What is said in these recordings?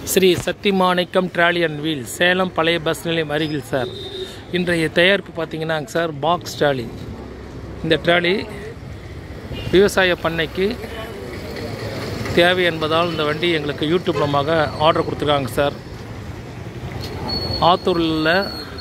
Sri Sathimanikkam trolley and wheel Salem பழைய bus நிலையம் அருகில் சார் இன்றைய தயாரிப்பு பார்த்தீங்கன்னாங்க சார் பாக்ஸ் ட்ராலி இந்த ட்ராலி விவசாய பண்ணைக்கு தேவை என்பதால் இந்த வண்டி எங்களுக்கு யூடியூப் மூலமாக ஆர்டர் கொடுத்துருக்காங்க சார் ஆத்தூரில் உள்ள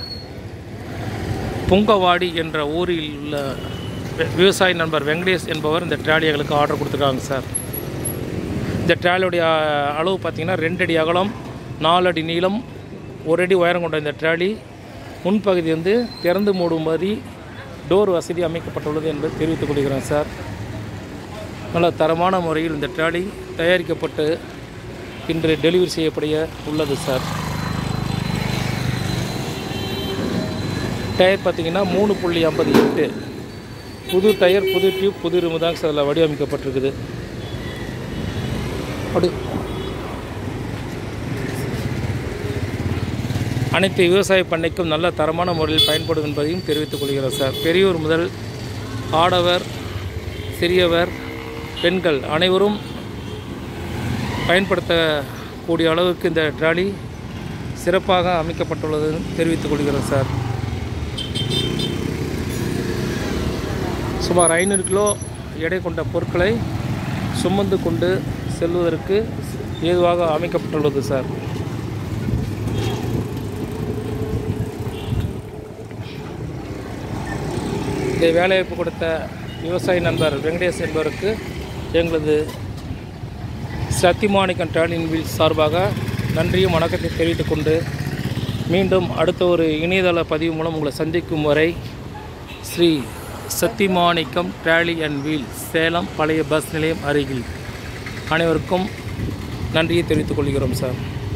புங்கவாடி என்ற ஊரில் உள்ள வி- விவசாய நண்பர் வெங்கடேஷ் என்பவர் இந்த ட்ராலி எங்களுக்கு ஆர்டர் கொடுத்துருக்காங்க சார் இந்த ட்ராலியுடைய அளவு பார்த்திங்கன்னா ரெண்டு அடி அகலம் நாலு அடி நீளம் ஒரு அடி உயரம் கொண்ட இந்த ட்ராலி முன்பகுதி வந்து திறந்து மூடும் மாதிரி டோர் வசதி அமைக்கப்பட்டுள்ளது என்பதை தெரிவித்துக் கொள்கிறேன் சார் நல்ல தரமான முறையில் இந்த ட்ராலி தயாரிக்கப்பட்டு இன்று டெலிவரி செய்யப்படைய உள்ளது சார் டயர் பார்த்தீங்கன்னா மூணு புள்ளி ஐம்பது எட்டு புது டயர் புது டியூப் புது ரிமு தான் சார் அதில் வடிவமைக்கப்பட்டிருக்குது அப்படி அனைத்து விவசாய பண்ணைக்கும் நல்ல தரமான முறையில் பயன்படும் என்பதையும் தெரிவித்துக் கொள்கிறோம் சார் பெரியோர் முதல் ஆடவர் சிறியவர் பெண்கள் அனைவரும் பயன்படுத்தக்கூடிய அளவுக்கு இந்த ட்ராலி சிறப்பாக அமைக்கப்பட்டுள்ளது தெரிவித்துக் கொள்கிறோம் சார் சுமார் ஐநூறு கிலோ எடை கொண்ட பொருட்களை சுமந்து கொண்டு செல்வதற்கு ஏதுவாக அமைக்கப்பட்டுள்ளது சார் இந்த வேலைவாய்ப்பு கொடுத்த விவசாய நண்பர் வெங்கடேஷ் என்பவருக்கு எங்களது சத்திமாணிக்கம் ட்ராலின் வீல் சார்பாக நன்றியும் வணக்கத்தை தெரிவித்துக் கொண்டு மீண்டும் அடுத்த ஒரு இணையதள பதிவு மூலம் உங்களை சந்திக்கும் வரை Shri Sathimanikkam trolley and wheel Salem பழைய பஸ் நிலையம் அருகில் அனைவருக்கும் நன்றியை தெரிவித்துக் கொள்கிறோம் சார்